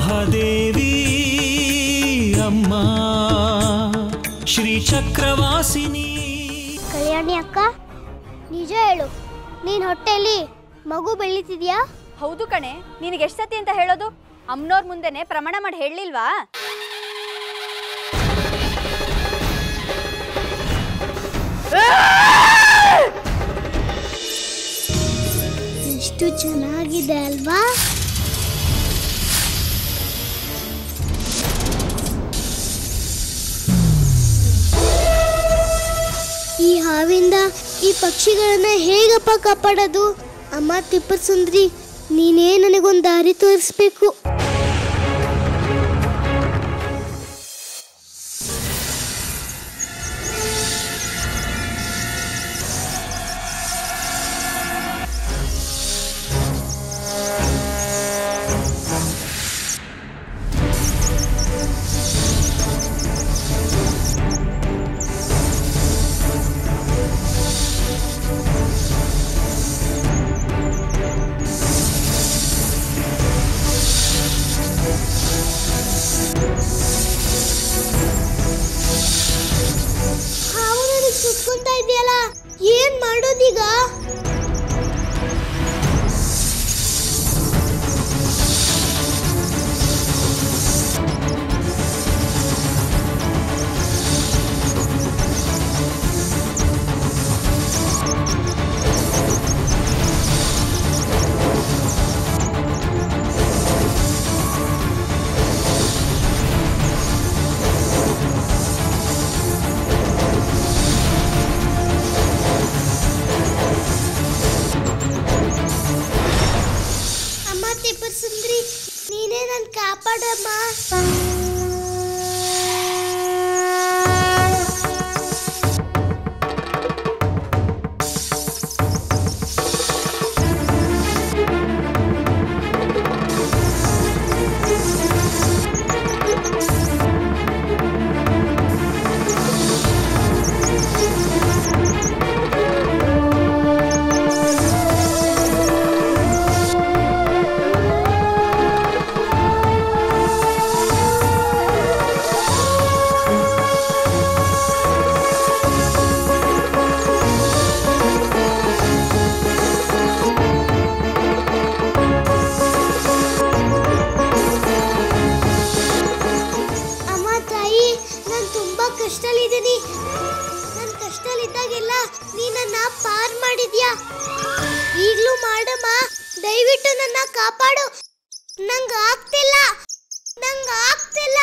ಮಹಾದೇವಿ ಅಮ್ಮ ಶ್ರೀ ಚಕ್ರವಾಸಿನಿ ಕಲ್ಯಾಣಿ ಅಕ್ಕ ನಿಜ ಹೇಳು ನೀನ್ ಹೊಟ್ಟೆಲಿ ಮಗು ಬೆಳೀತಿದ್ಯಾ ಹೌದು ಕಣೆ ನಿನಗೆ ಎಷ್ಟು ಸತಿ ಅಂತ ಹೇಳೋದು ಅಮ್ಮನವ್ರ ಮುಂದೆನೆ ಪ್ರಮಾಣ ಮಾಡಿ ಹೇಳಲಿಲ್ವಾ ಎಷ್ಟು ಚೆನ್ನಾಗಿದೆ ಅಲ್ವಾ ಈ ಹಾವಿಂದ ಈ ಪಕ್ಷಿಗಳನ್ನ ಹೇಗಪ್ಪ ಕಾಪಾಡೋದು ಅಮ್ಮ ತಿಪ್ಪಸುಂದ್ರಿ ನೀನೇ ನನಗೊಂದು ದಾರಿ ತೋರಿಸ್ಬೇಕು ಹಾವು ನನಗೆ ಸುತ್ಕೊಂತ ಇದೆಯಲ್ಲ ಏನ್ ಮಾಡೋದೀಗ ಅಮ್ಮ ತಿಪ್ಪಸುಂದ್ರಿ ನೀನೇ ನನ್ ಕಾಪಾಡಮ್ಮ ಅಮ್ಮ ತಾಯಿ ನಾನು ತುಂಬಾ ಕಷ್ಟದಲ್ಲಿದ್ದೀನಿ ನಾನು ಕಷ್ಟದಲ್ಲಿದ್ದಾಗೆಲ್ಲ ನೀ ನನ್ನ ಪಾರ್ ಮಾಡಿದ್ಯಾ ಈಗಲೂ ಮಾಡಮ್ಮ ದಯವಿಟ್ಟು ನನ್ನ ಕಾಪಾಡು ನಂಗೆ ಆಗ್ತಿಲ್ಲ ನಂಗೆ ಆಗ್ತಿಲ್ಲ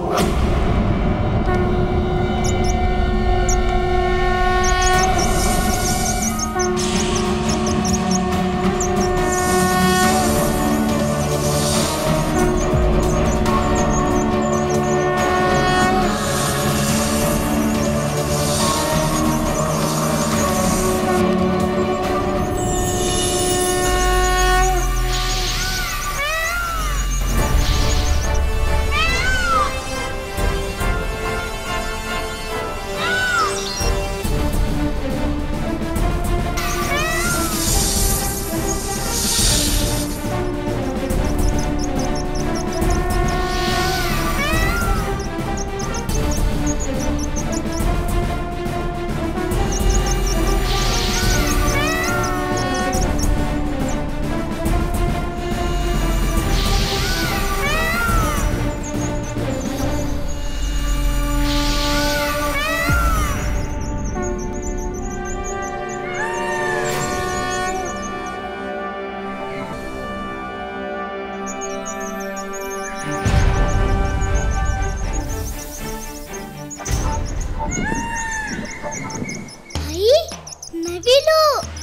ಐ ನವಿಲು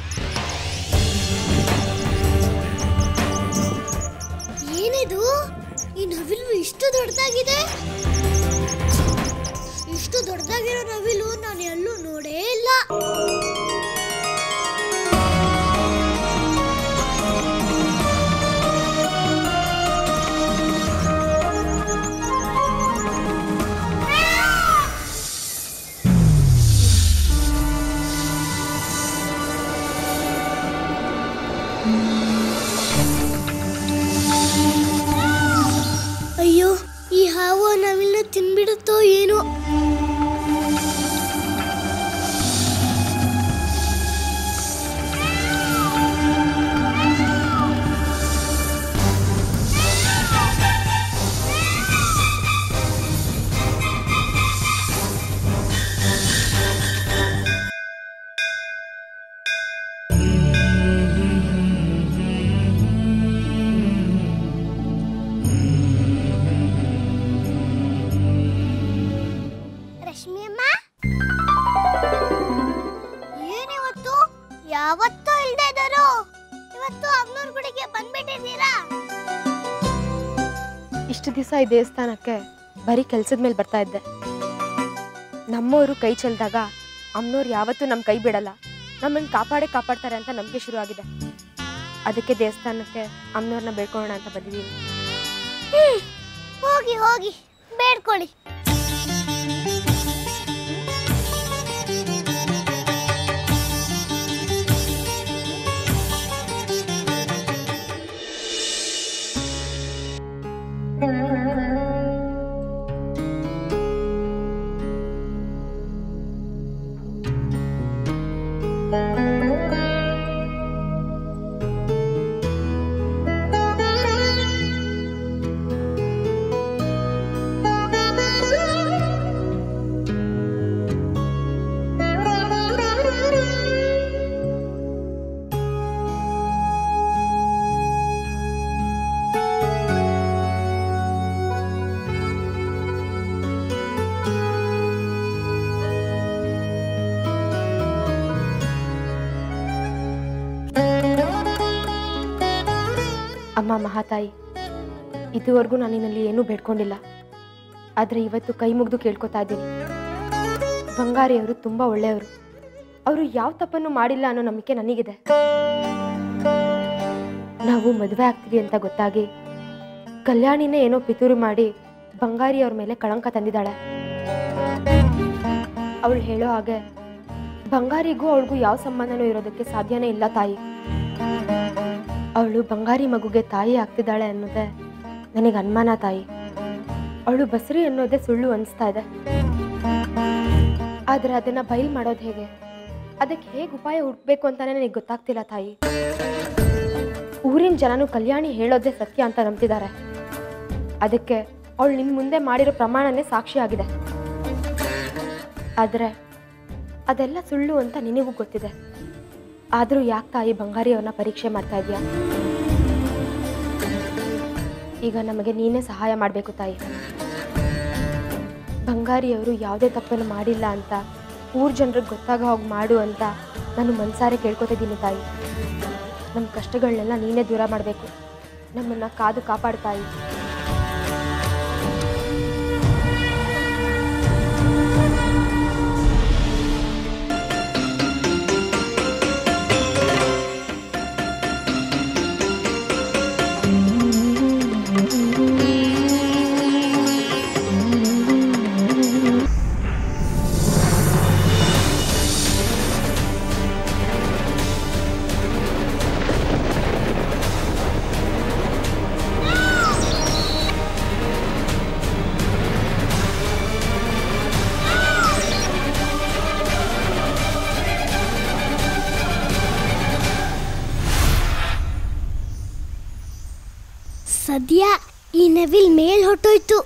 ಏನಿದು ಈ ನವಿಲು ಇಷ್ಟು ದೊಡ್ಡದಾಗಿದೆ ಇಷ್ಟು ದೊಡ್ಡದಾಗಿರೋ ನವಿಲು ನಾನು ಎಲ್ಲೂ ನೋಡೇ ಇಲ್ಲ ಹಾವು ನವಿಲ್ನ ತಿನ್ಬಿಡುತ್ತೋ ಏನೋ ರಶ್ಮಿ ಅಮ್ಮ ಏನಿವತ್ತು ಯಾವತ್ತೂ ಇಲ್ದೇ ಇದ್ದರು ಇವತ್ತು ಅಗ್ನೂರ್ ಗುಡಿಗೆ ಬಂದ್ಬಿಟ್ಟಿದ್ದೀರಾ ಇಷ್ಟು ದಿವಸ ಈ ದೇವಸ್ಥಾನಕ್ಕೆ ಬರೀ ಕೆಲ್ಸದ ಮೇಲೆ ಬರ್ತಾ ಇದ್ದೆ ನಮ್ಮವರು ಕೈ ಚೆಲ್ದಾಗ ಅಮ್ಮನವ್ರು ಯಾವತ್ತೂ ನಮ್ಮ ಕೈ ಬಿಡಲ್ಲ ನಮ್ಮನ್ನು ಕಾಪಾಡೇ ಕಾಪಾಡ್ತಾರೆ ಅಂತ ನಂಬಿಕೆ ಶುರು ಆಗಿದೆ ಅದಕ್ಕೆ ದೇವಸ್ಥಾನಕ್ಕೆ ಅಮ್ಮನವ್ರನ್ನ ಬೇಡ್ಕೊಳ್ಳೋಣ ಅಂತ ಬಂದಿದ್ದೀನಿ ಹ್ಮ್, ಹೋಗಿ ಹೋಗಿ ಬೇಡ್ಕೊಳ್ಳಿ ಅಮ್ಮ ಮಹಾತಾಯಿ ಇದುವರೆಗೂ ನಾನು ನಿನ್ನಲ್ಲಿ ಏನೂ ಬೇಡ್ಕೊಂಡಿಲ್ಲ ಆದರೆ ಇವತ್ತು ಕೈ ಮುಗಿದು ಕೇಳ್ಕೊತಾ ಇದ್ದೀನಿ ಬಂಗಾರಿಯವರು ತುಂಬ ಒಳ್ಳೆಯವರು ಅವರು ಯಾವ ತಪ್ಪನ್ನು ಮಾಡಿಲ್ಲ ಅನ್ನೋ ನಂಬಿಕೆ ನನಗಿದೆ ನಾವು ಮದುವೆ ಆಗ್ತೀವಿ ಅಂತ ಗೊತ್ತಾಗಿ ಕಲ್ಯಾಣಿನೇ ಏನೋ ಪಿತೂರು ಮಾಡಿ ಬಂಗಾರಿ ಅವ್ರ ಮೇಲೆ ಕಳಂಕ ತಂದಿದ್ದಾಳೆ ಅವಳು ಹೇಳೋ ಹಾಗೆ ಬಂಗಾರಿಗೂ ಅವಳಿಗೂ ಯಾವ ಸಂಬಂಧನೂ ಇರೋದಕ್ಕೆ ಸಾಧ್ಯನೇ ಇಲ್ಲ ತಾಯಿ ಅವಳು ಬಂಗಾರಿ ಮಗುಗೆ ತಾಯಿ ಆಗ್ತಿದ್ದಾಳೆ ಅನ್ನೋದೇ ನನಗೆ ಅನುಮಾನ ತಾಯಿ ಅವಳು ಬಸರಿ ಅನ್ನೋದೇ ಸುಳ್ಳು ಅನಿಸ್ತಾ ಇದೆ ಆದರೆ ಅದನ್ನ ಬಯಲು ಮಾಡೋದು ಹೇಗೆ ಅದಕ್ಕೆ ಹೇಗೆ ಉಪಾಯ ಹುಡ್ಬೇಕು ಅಂತಾನೆ ನನಗೆ ಗೊತ್ತಾಗ್ತಿಲ್ಲ ತಾಯಿ ಊರಿನ ಜನನು ಕಲ್ಯಾಣಿ ಹೇಳೋದೇ ಸತ್ಯ ಅಂತ ನಂಬ್ತಿದ್ದಾರೆ ಅದಕ್ಕೆ ಅವಳು ನಿನ್ನ ಮುಂದೆ ಮಾಡಿರೋ ಪ್ರಮಾಣನೇ ಸಾಕ್ಷಿಯಾಗಿದೆ ಆದರೆ ಅದೆಲ್ಲ ಸುಳ್ಳು ಅಂತ ನಿನಗೂ ಗೊತ್ತಿದೆ ಆದರೂ ಯಾಕೆ ತಾಯಿ ಬಂಗಾರಿ ಅವ್ರನ್ನ ಪರೀಕ್ಷೆ ಮಾಡ್ತಾ ಇದೆಯಾ ಈಗ ನಮಗೆ ನೀನೇ ಸಹಾಯ ಮಾಡಬೇಕು ತಾಯಿ ಬಂಗಾರಿಯವರು ಯಾವುದೇ ತಪ್ಪನ್ನು ಮಾಡಿಲ್ಲ ಅಂತ ಊರ್ ಜನರಿಗೆ ಗೊತ್ತಾಗ ಹೋಗಿ ಮಾಡು ಅಂತ ನಾನು ಮನ್ಸಾರೆ ಕೇಳ್ಕೊತಿದ್ದೀನಿ ತಾಯಿ ನಮ್ಮ ಕಷ್ಟಗಳನ್ನೆಲ್ಲ ನೀನೇ ದೂರ ಮಾಡಬೇಕು ನಮ್ಮನ್ನು ಕಾದು ಕಾಪಾಡು ತಾಯಿ ಸದ್ಯ ಈ ನವಿಲ್ ಮೇಲ್ ಹೊಟ್ಟೋಯ್ತು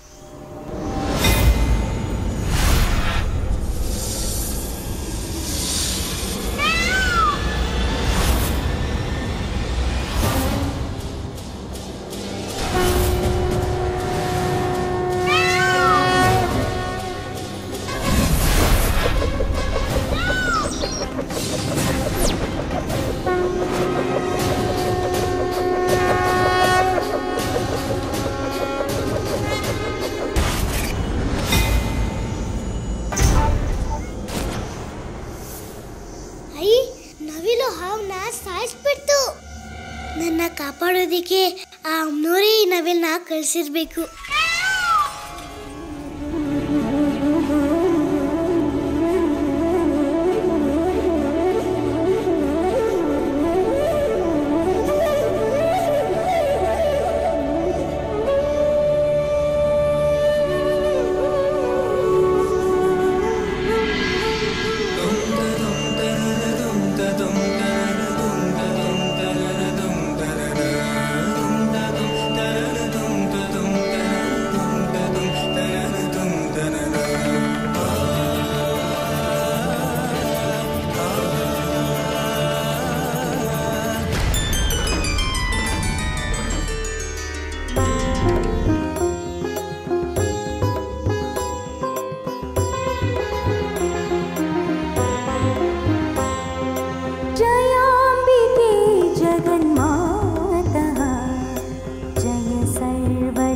ಐ ನವಿಲು ಹಾವನ್ನ ಸಾಯಿಸ್ಬಿಡ್ತು ನನ್ನ ಕಾಪಾಡೋದಿಕ್ಕೆ ಆ ಅಮ್ನೋರೇ ಈ ನವಿಲ್ನ ಕಳಿಸಿರ್ಬೇಕು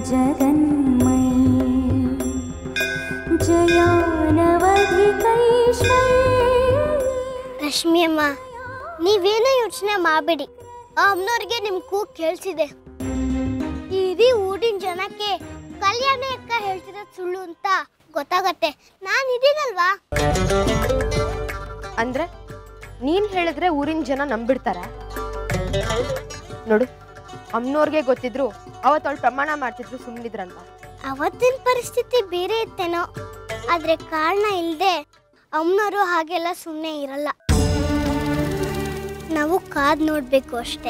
जगन्मयी जयानवधिकैश्वर्य ರಶ್ಮಿ ಅಮ್ಮ ನೀವೇನೋ ಯೋಚನೆ ಮಾಡಬೇಡಿ ಆ ಅಮ್ಮನವ್ರಿಗೆ ನಿಮ್ ಕೂಗ್ ಕೇಳಿಸಿದೆ ಈ ಇಡೀ ಊರಿನ ಜನಕ್ಕೆ ಕಲ್ಯಾಣ ಅಕ್ಕ ಹೇಳ್ತಿರೋದು ಸುಳ್ಳು ಅಂತ ಗೊತ್ತಾಗತ್ತೆ ನಾನು ಇದೀನಲ್ವಾ ಅಂದ್ರೆ ನೀನ್ ಹೇಳಿದ್ರೆ ಊರಿನ ಜನ ನಂಬಿಡ್ತಾರ ನೋಡು ಅಮ್ಮನವ್ರಿಗೆ ಗೊತ್ತಿದ್ರು ಅವತ್ತವಳು ಪ್ರಮಾಣ ಮಾಡ್ತಿದ್ರು ಸುಮ್ಮನಿದ್ರಂತ ಅವತ್ತಿನ ಪರಿಸ್ಥಿತಿ ಬೇರೆ ಇತ್ತೇನೋ ಆದ್ರೆ ಕಾರಣ ಇಲ್ಲದೆ ಅಮ್ಮನವರು ಹಾಗೆಲ್ಲ ಸುಮ್ಮನೆ ಇರಲ್ಲ ನಾವು ಕಾದ್ ನೋಡ್ಬೇಕು ಅಷ್ಟೆ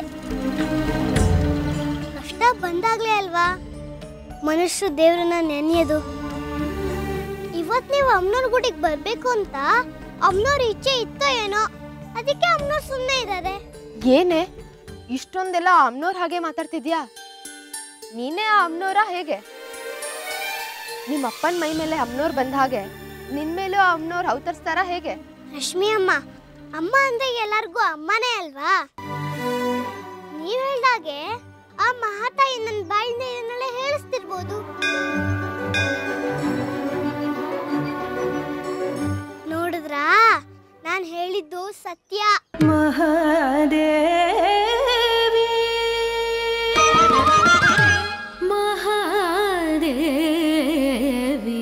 ಕಷ್ಟ ಬಂದಾಗ್ಲೇ ಅಲ್ವಾ ಮನುಷ್ಯರು ದೇವ್ರನ್ನ ನೆನೆಯೋದು ಇವತ್ ನೀವು ಅಮ್ಮನವ್ರ ಗುಡಿಗೆ ಬರ್ಬೇಕು ಅಂತ ಅಮ್ಮನವ್ರ ಇಚ್ಛೆ ಇತ್ತೋ ಏನೋ ಅದಕ್ಕೆ ಅಮ್ಮನವ್ರು ಸುಮ್ಮನೆ ಇದ್ದಾರೆ ಏನೇ ಇಷ್ಟೊಂದೆಲ್ಲ ಅಮ್ನೋರ್ ಹಾಗೆ ಮಾತಾಡ್ತಿದ್ಯಾ ನೀನೇ ಆ ಅಮ್ನೋರ ಹೇಗೆ ನಿಮ್ಮ ಅಪ್ಪನ ಮೈ ಮೇಲೆ ಅಮ್ನೋರ್ ಬಂದ ಹಾಗೆ ನಿನ್ ಮೇಲೂ ಆ ಅಮ್ನೋರ್ ಅವತರಿಸ್ತಾರ ಹೇಗೆ ರಶ್ಮಿ ಅಮ್ಮ ಅಮ್ಮ ಅಂದ್ರೆ ಎಲ್ಲರಿಗೂ ಅಮ್ಮನೇ ಅಲ್ವಾ ನೀವ್ ಹೇಳ್ದಾಗೆ ಆ ಮಹಾತಾಯಿ ನನ್ನ ಬಾಯಿಂದ ಇದನ್ನೆಲ್ಲ ಹೇಳಿಸ್ತಿರ್ಬೋದು ನೋಡಿದ್ರಾ ನಾನ್ ಹೇಳಿದ್ದು ಸತ್ಯ महादेवी महादेवी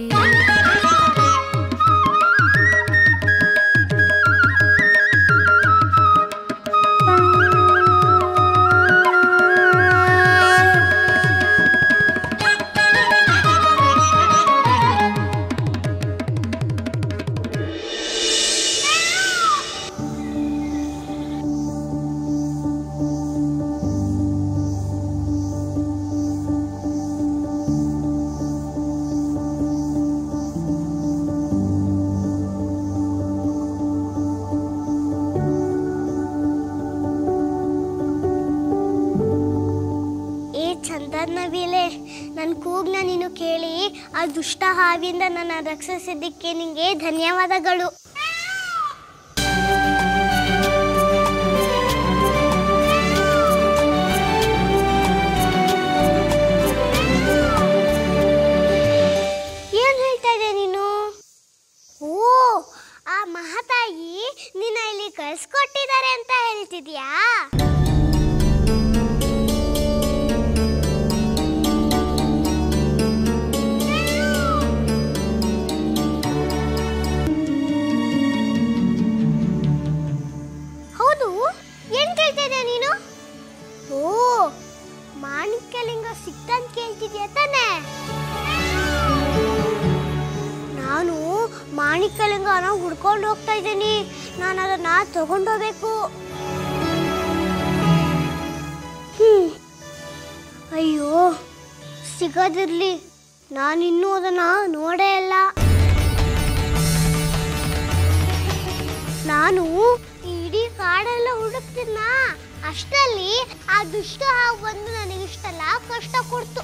ಏ ಚಂದನ ನವಿಲೆ ನನ್ನ ಕೂಗ್ನ ನೀನು ಕೇಳಿ ಆ ದುಷ್ಟ ಹಾವಿಯಿಂದ ನನ್ನ ರಕ್ಷಿಸಿದ್ದಕ್ಕೆ ನಿಂಗೆ ಧನ್ಯವಾದಗಳು ಏನ್ ಹೇಳ್ತಾ ಇದ್ದೆ ನೀನು ಓ ಆ ಮಹಾತಾಯಿ ನಿನ್ನ ಇಲ್ಲಿ ಕಳ್ಸ್ಕೊಟ್ಟಿದ್ದಾರೆ ಅಂತ ಹೇಳ್ತಿದ್ಯಾ ಹೌದು ಏನ್ ಕೇಳ್ತಾ ಇದ್ದೆ ನೀನು ಓ ಮಾಣಿಕ್ಯಲಿಂಗ ಸಿಕ್ತಂತ ಕೇಳ್ತಿದ್ಯಾ ತಾನೆ ನಾನು ಮಾಣಿಕ್ಯಲಿಂಗನ ಹುಡ್ಕೊಂಡು ಹೋಗ್ತಾ ಇದ್ದೀನಿ ನಾನು ಅದನ್ನ ತಗೊಂಡೋಗ್ಬೇಕು ಹ್ಮ್ ಅಯ್ಯೋ ಸಿಗೋದಿರ್ಲಿ ನಾನಿನ್ನೂ ಅದನ್ನ ನೋಡೇ ಇಲ್ಲ ನಾನು ಈ ಇಡೀ ಕಾಡೆಲ್ಲ ಹುಡುಕ್ತಿದ್ನ ಅಷ್ಟರಲ್ಲಿ ಆ ದುಷ್ಟ ಹಾವು ಬಂದು ನನಗಿಷ್ಟೆಲ್ಲ ಕಷ್ಟ ಕೊಡ್ತು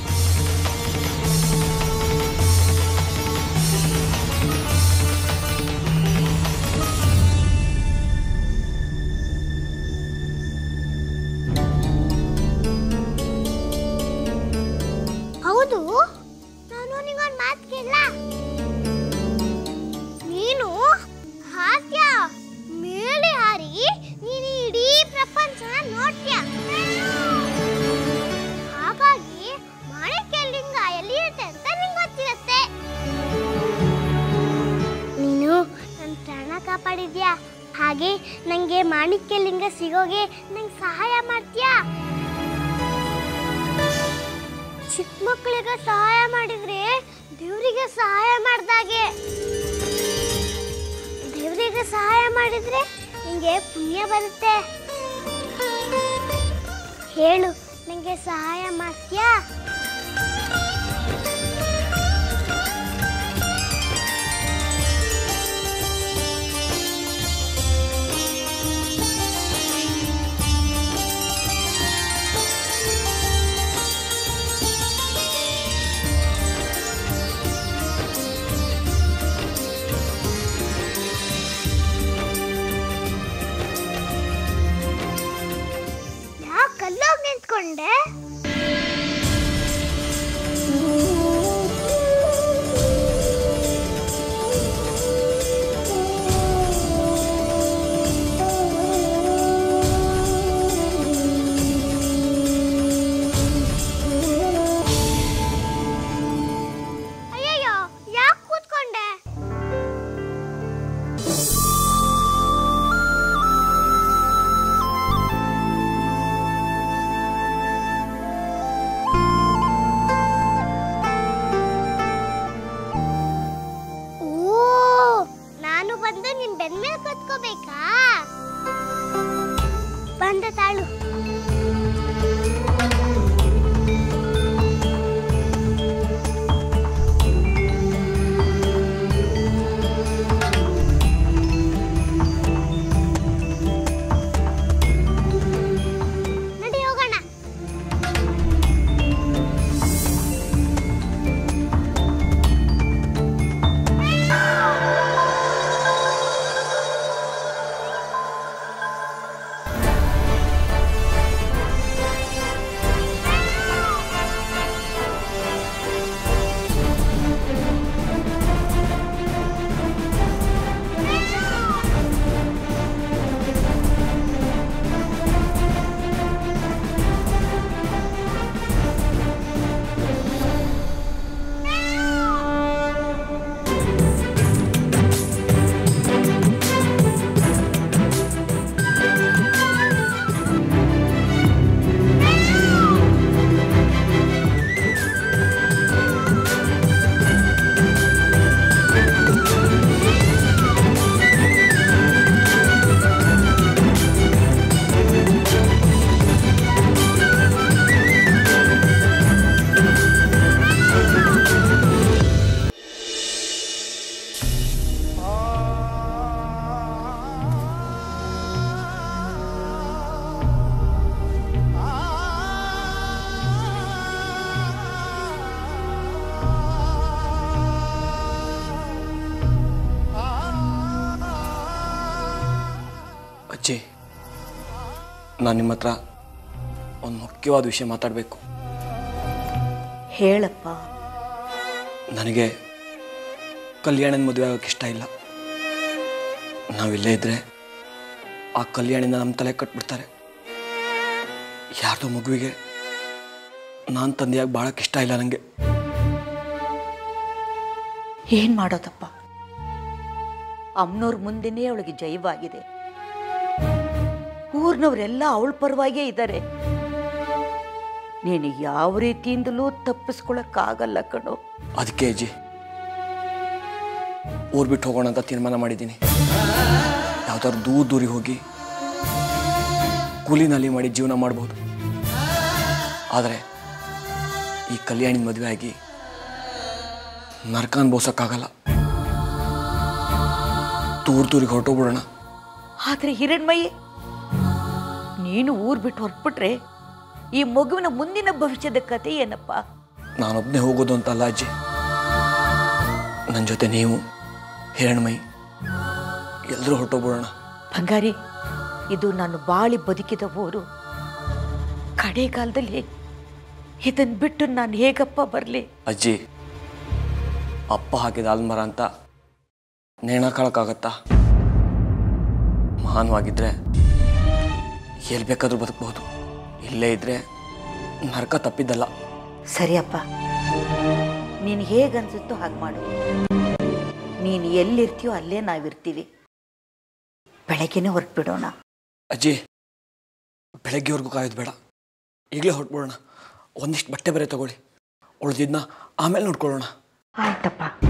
ಹೌದು ನಾನು ನಿಗೊಂದು ಮಾತು ಕೇಳ ನೀನು ಹಾಕ್ಯ ಮೇಲೆ ಹಾರಿ ನೀನು ಇಡೀ ಪ್ರಪಂಚನ ನೋಡ್ತೀಯ ಹಾಗಾಗಿ ಮಾಣಿಕ್ಯಲಿಂಗ ಎಲ್ಲಿ ಇರುತ್ತೆ ಅಂತ ನಿಂಗೆ ಗೊತ್ತಿರುತ್ತೆ ನೀನು ನನ್ನ ಪ್ರಾಣ ಕಾಪಾಡಿದ್ಯಾ ಹಾಗೆ ನನಗೆ ಮಾಣಿಕ್ಯಲಿಂಗ ಸಿಗೋಗೆ ನಂಗೆ ಸಹಾಯ ಮಾಡ್ತೀಯಾ ಚಿಕ್ಕ ಮಕ್ಕಳಿಗೆ ಸಹಾಯ ಮಾಡಿದ್ರೆ ದೇವರಿಗೆ ಸಹಾಯ ಮಾಡ್ದಾಗೆ ದೇವರಿಗೆ ಸಹಾಯ ಮಾಡಿದ್ರೆ ನಿಂಗೆ ಪುಣ್ಯ ಬರುತ್ತೆ ಹೇಳು ನಂಗೆ ಸಹಾಯ ಮಾಡ್ತೀಯಾ ಯಾಕೆ ಅಲ್ಲೋಗಿ ನಿಂತ್ಕೊಂಡೆ ಅಜ್ಜಿ ನಾನು ನಿಮ್ಮ ಹತ್ರ ಒಂದು ಮುಖ್ಯವಾದ ವಿಷಯ ಮಾತಾಡಬೇಕು ಹೇಳಪ್ಪ ನನಗೆ ಕಲ್ಯಾಣನ ಮದುವೆ ಆಗೋಕ್ಕೆ ಇಷ್ಟ ಇಲ್ಲ ನಾವಿಲ್ಲೇ ಇದ್ದರೆ ಆ ಕಲ್ಯಾಣಿನ ನಮ್ಮ ತಲೆ ಕಟ್ಬಿಡ್ತಾರೆ ಯಾರ್ದೋ ಮಗುವಿಗೆ ನಾನು ತಂದೆಯಾಗಿ ಭಾಳಕ್ಕೆ ಇಷ್ಟ ಇಲ್ಲ ನನಗೆ ಏನ್ ಮಾಡೋದಪ್ಪ ಅಮ್ಮನವ್ರ ಮುಂದೆನೇ ಅವಳಿಗೆ ಜೈವಾಗಿದೆ ಊರ್ನವರೆಲ್ಲ ಅವಳ ಪರವಾಗೇ ಇದ್ದಾರೆ ನೀನು ಯಾವ ರೀತಿಯಿಂದಲೂ ತಪ್ಪಿಸ್ಕೊಳಕ್ಕಾಗಲ್ಲ ಕಣೋ ಅದಕ್ಕೆ ಅಜ್ಜಿ ಊರು ಬಿಟ್ಟು ಹೋಗೋಣ ಅಂತ ತೀರ್ಮಾನ ಮಾಡಿದ್ದೀನಿ ಯಾವ್ದಾದ್ರು ದೂರ ದೂರಿಗೆ ಹೋಗಿ ಕೂಲಿನಲ್ಲಿ ಮಾಡಿ ಜೀವನ ಮಾಡ್ಬೋದು ಆದರೆ ಈ ಕಲ್ಯಾಣಿನ ಮದುವೆ ಆಗಿ ನರಕ ಅನ್ಭವ್ಸೋಕ್ಕಾಗಲ್ಲ ದೂರ ದೂರಿಗೆ ಹೊರಟೋಗ್ಬಿಡೋಣ ಆದ್ರೆ ಹಿರಣ್ಮಯಿ ನೀನು ಊರ್ ಬಿಟ್ಟು ಹೊರಟ್ಬಿಟ್ರೆ ಈ ಮಗುವಿನ ಮುಂದಿನ ಭವಿಷ್ಯದ ಕತೆ ಏನಪ್ಪ ನಾನೊಬ್ಬನೇ ಹೋಗೋದು ಅಂತ ಅಲ್ಲ ಅಜ್ಜಿ ನನ್ನ ಜೊತೆ ನೀವು ಹಿರಣ್ಮಯಿ ಎಲ್ಲರೂ ಹೊರಟೋಗ್ಬಿಡೋಣ ಬಂಗಾರಿ ಇದು ನಾನು ಬಾಳಿ ಬದುಕಿದ ಊರು ಕಡೆಗಾಲದಲ್ಲಿ ಇದನ್ ಬಿಟ್ಟು ನಾನು ಹೇಗಪ್ಪ ಬರಲಿ ಅಜ್ಜಿ ಅಪ್ಪ ಹಾಕಿದ ಆಲ್ಮರ ಅಂತ ನೇಣಾಕಳಕ್ಕಾಗತ್ತಾ ಮಾನವಾಗಿದ್ರೆ ಎಲ್ಲಿ ಬೇಕಾದ್ರೂ ಬದುಕಬಹುದು ಇಲ್ಲೇ ಇದ್ರೆ ನರಕ ತಪ್ಪಿದ್ದಲ್ಲ ಸರಿಯಪ್ಪ ನೀನು ಹೇಗನ್ಸುತ್ತೋ ಹಾಗೆ ಮಾಡು ನೀನು ಎಲ್ಲಿರ್ತೀಯೋ ಅಲ್ಲೇ ನಾವಿರ್ತೀವಿ ಬೆಳಗ್ಗೆನೇ ಹೊರಟ್ಬಿಡೋಣ ಅಜ್ಜಿ ಬೆಳಗ್ಗೆವರೆಗೂ ಕಾಯೋದು ಬೇಡ ಈಗಲೇ ಹೊರಟ್ಬಿಡೋಣ ಒಂದಿಷ್ಟು ಬಟ್ಟೆ ಬೇರೆ ತಗೊಳ್ಳಿ ಉಳಿದಿದ್ನ ಆಮೇಲೆ ನೋಡ್ಕೊಳ್ಳೋಣ ಆಯ್ತಪ್ಪ